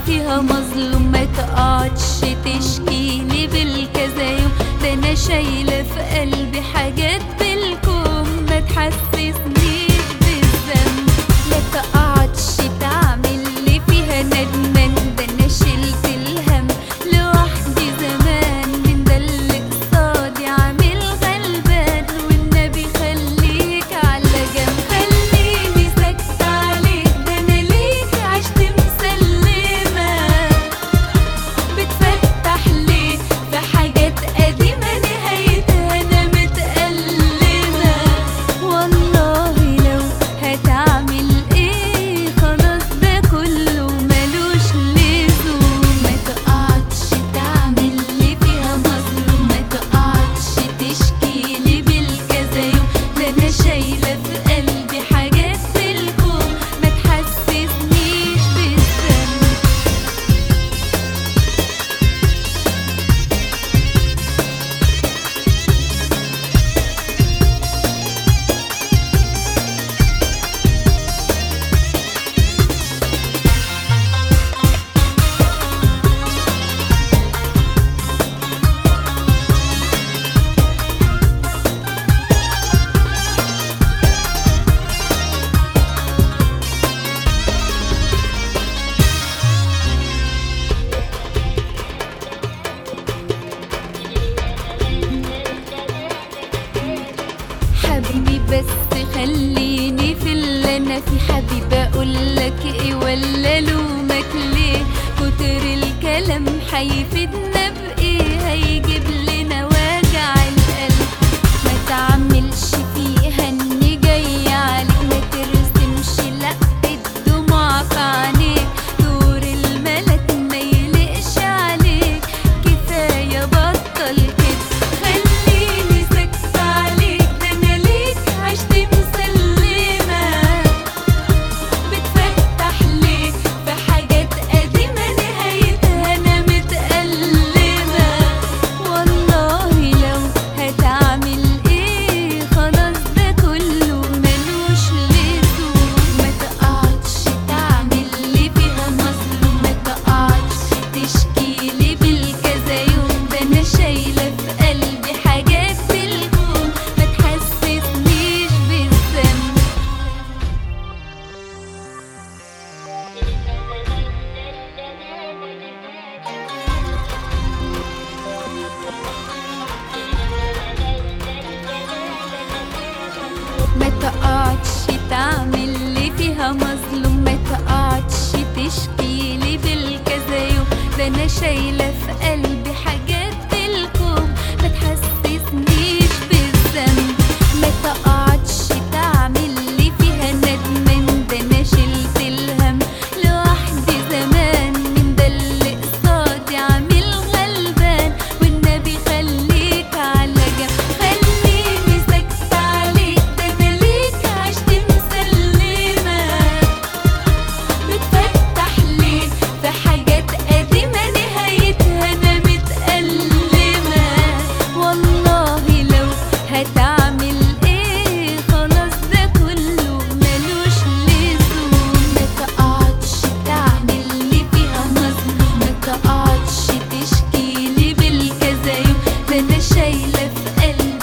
فيها مظلوم ما تقعدش تشكيلي بالكذا يوم ده انا شايله في قلبي حاجات بالكم ما تحسسنيش بالذنب لا تقعدش تعمل لي فيها ندمان ده انا شلت الهم لوحدي زمان من ده اللي قصادي عامل غلبان والنبي خليك على جنب خليني ساكتة عليك ده انا ليك عشت مسلمة بتفتح ليه في حاجات قديمة نهايتها أنا متألمة والله لو هتعمل إيه خلاص ده كله ملوش لزوم ما تقعدش تعمل لي فيها مظلوم ما تقعدش تشكيلي بالكذا يوم ده أنا شايلة في قلبي حاجات في الكون ما تحسسنيش بالذنب حبيبي بس خليني في اللي انا في حبيبي اقول لك ايه ولا لومك ليه كتر الكلام هيفيدنا بايه هيجيب لنا وجع القلب ما تعملش فيها اني جاي عليك ما ترسمش لا الدموع في عينيك دور الملك ما يلقش عليك كفايه بطل كده خليني ساكتة عليك ده انا ليك عشت مسلمة بتفتح ليه في حاجات قديمة نهايتها أنا متألمة والله لو هتعمل إيه خلاص ده كله ملوش لزوم ما تقعدش تعمل لي فيها مظلوم ما تقعدش تشكيلي بالكذا يوم ده أنا شايلة في قلبي حاجات في الكون ما تحسسنيش بالذنب ما تقعدش تعمل لي فيها مظلوم ما تقعدش تشكيلي بالكذا يوم ده انا شايله في قلبي حاجات بالكم ما تحسسنيش بالذنب ما تقعدش تعمل لي فيها ندمان ده انا شلت الهم لوحدي زمان من ده اللي قصادي عامل غلبان والنبي خليك على جنب خليني ساكتة عليك ده انا ليك عشت مسلمة بتفتح ليه في حاجات قديمة نهايتها أنا متألمة والله لو هتعمل إيه خلاص ده كله ملوش لزوم ما تقعدش تعمل لي فيها مظلوم ما تقعدش تشكيلي بالكذا يوم ده أنا شايلة في قلبي